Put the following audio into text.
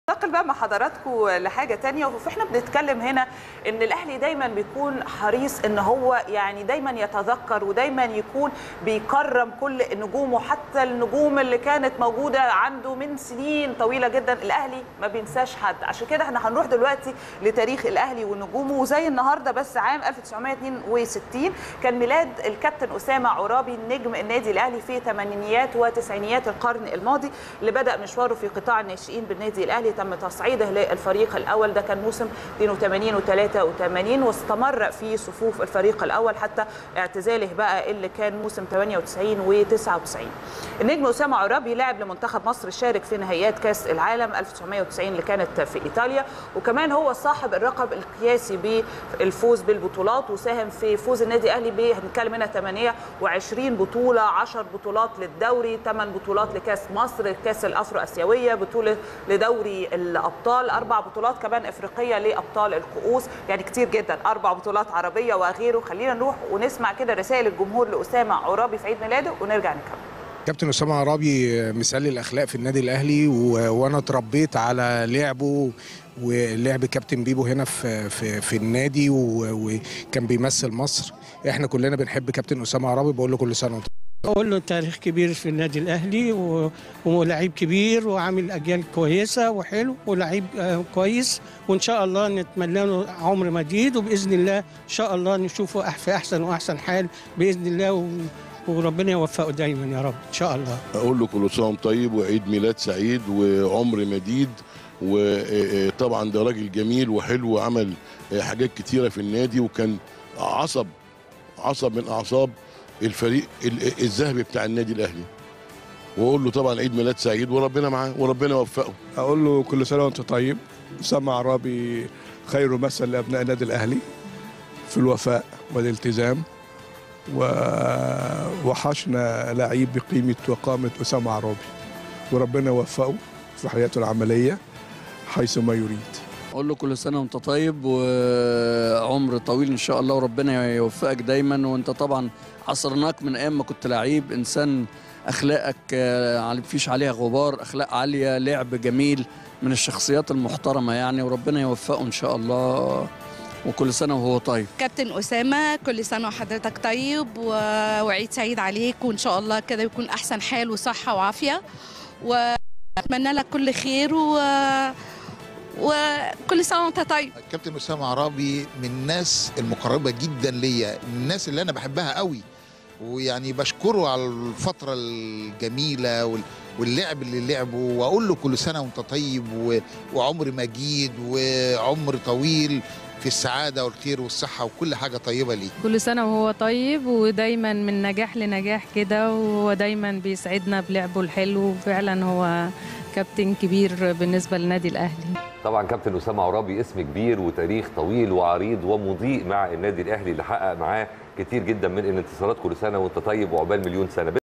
ننتقل بقى مع حضراتكم لحاجه تانية فاحنا بنتكلم هنا ان الاهلي دايما بيكون حريص ان هو يعني دايما يتذكر ودايما يكون بيكرم كل نجومه حتى النجوم اللي كانت موجوده عنده من سنين طويله جدا الاهلي ما بينساش حد عشان كده احنا هنروح دلوقتي لتاريخ الاهلي ونجومه وزي النهارده بس عام 1962 كان ميلاد الكابتن اسامه عرابي نجم النادي الاهلي في ثمانينيات وتسعينيات القرن الماضي اللي بدا مشواره في قطاع الناشئين بالنادي الاهلي تم تصعيده للفريق الاول ده كان موسم 82 و83 واستمر في صفوف الفريق الاول حتى اعتزاله بقى اللي كان موسم 98 و99 النجم اسامه عرابي لعب لمنتخب مصر شارك في نهائيات كاس العالم 1990 اللي كانت في ايطاليا وكمان هو صاحب اللقب القياسي بالفوز بالبطولات وساهم في فوز النادي الاهلي ب هنتكلم هنا 28 بطوله 10 بطولات للدوري 8 بطولات لكاس مصر كاس الافرو اسيويه بطوله لدوري الابطال اربع بطولات كمان افريقيه لابطال الكؤوس يعني كتير جدا اربع بطولات عربيه وغيره خلينا نروح ونسمع كده رسائل الجمهور لاسامه عرابي في عيد ميلاده ونرجع نكمل كابتن اسامه عرابي مثال الاخلاق في النادي الاهلي و... وانا اتربيت على لعبه ولعب كابتن بيبو هنا في في, في النادي و... وكان بيمثل مصر احنا كلنا بنحب كابتن اسامه عرابي بقول له كل سنه وانت بقول له تاريخ كبير في النادي الاهلي و... ولاعيب كبير وعامل اجيال كويسه وحلو ولاعيب كويس وان شاء الله نتمنى له عمر مديد وباذن الله ان شاء الله نشوفه في احسن واحسن حال باذن الله و... وربنا يوفقه دايما يا رب ان شاء الله اقول له كل سنه وانت طيب وعيد ميلاد سعيد وعمر مديد وطبعا ده راجل جميل وحلو وعمل حاجات كتيره في النادي وكان عصب عصب من اعصاب الفريق الذهبي بتاع النادي الاهلي واقول له طبعا عيد ميلاد سعيد وربنا معاه وربنا يوفقه اقول له كل سنه وانت طيب اسامه عرابي خير مثل لابناء النادي الاهلي في الوفاء والالتزام ووحشنا لعيب بقيمه وقامه اسامه عرابي وربنا يوفقه في حياته العمليه حيث ما يريد اقول له كل سنه وانت طيب وعمر طويل ان شاء الله وربنا يوفقك دايما وانت طبعا عصرناك من ايام ما كنت لعيب انسان اخلاقك مفيش عليها غبار اخلاق عاليه لعب جميل من الشخصيات المحترمه يعني وربنا يوفقه ان شاء الله وكل سنه وهو طيب كابتن اسامه كل سنه وحضرتك طيب وعيد سعيد عليك وان شاء الله كده يكون احسن حال وصحه وعافيه واتمنى لك كل خير و وكل سنه وانت طيب كابتن اسامه عرابي من الناس المقربه جدا ليا من الناس اللي انا بحبها قوي ويعني بشكره على الفتره الجميله واللعب اللي لعبه واقول له كل سنه وانت طيب وعمر مجيد وعمر طويل في السعادة والخير والصحة وكل حاجة طيبة ليه كل سنة وهو طيب ودايما من نجاح لنجاح كده وهو دايما بيسعدنا بلعبه الحلو وفعلا هو كابتن كبير بالنسبة للنادي الأهلي طبعا كابتن أسامة عرابي اسم كبير وتاريخ طويل وعريض ومضيء مع النادي الأهلي اللي حقق معاه كتير جدا من الانتصارات كل سنة وانت طيب وعقبال مليون سنة